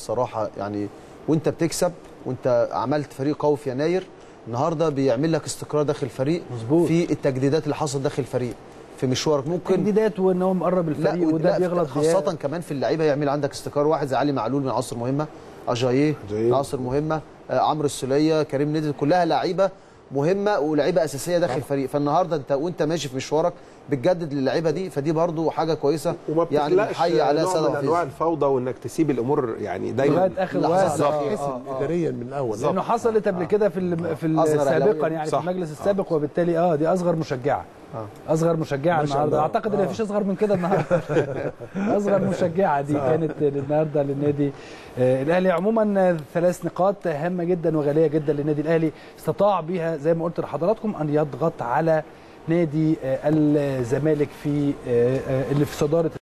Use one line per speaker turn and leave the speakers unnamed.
صراحه يعني وانت بتكسب وانت عملت فريق قوي في يناير النهارده بيعمل لك استقرار داخل الفريق
مظبوط.
في التجديدات اللي حصلت داخل الفريق في مشوارك ممكن
تجديدات وان هو مقرب الفريق
لا
وده
لا
بيغلط
خاصة
بيها.
كمان في اللعيبة يعمل عندك استقرار واحد زي علي معلول من عناصر مهمة أجاييه
أجاييه.
من عناصر مهمة آه، عمرو السولية كريم ندل كلها لعيبة مهمة ولعيبة أساسية داخل الفريق فالنهاردة أنت وأنت ماشي في مشوارك بتجدد للعيبة دي فدي برضو حاجة كويسة
وما
يعني
بتخلقش
بنحيي عليها
نوع
سادة
من انواع
وحفيظ
الفوضى وانك تسيب الامور يعني دايما
لغايه اخر
لحظات
وقت
أخيرة.
آه، آه.
اداريا من الاول
لانه حصلت قبل كده في ال- في
أصغر
سابقا
أهلاوي.
يعني
صح.
في المجلس السابق وبالتالي اه دي اصغر مشجعه اصغر مشجعه
ما شاء
النهارده
الله.
اعتقد ان مفيش اصغر من كده النهارده اصغر مشجعه دي كانت النهارده للنادي آه، الاهلي عموما آه، ثلاث نقاط هامه جدا وغاليه جدا للنادي الاهلي استطاع بها زي ما قلت لحضراتكم ان يضغط على نادي آه، الزمالك في آه، آه، اللي في صداره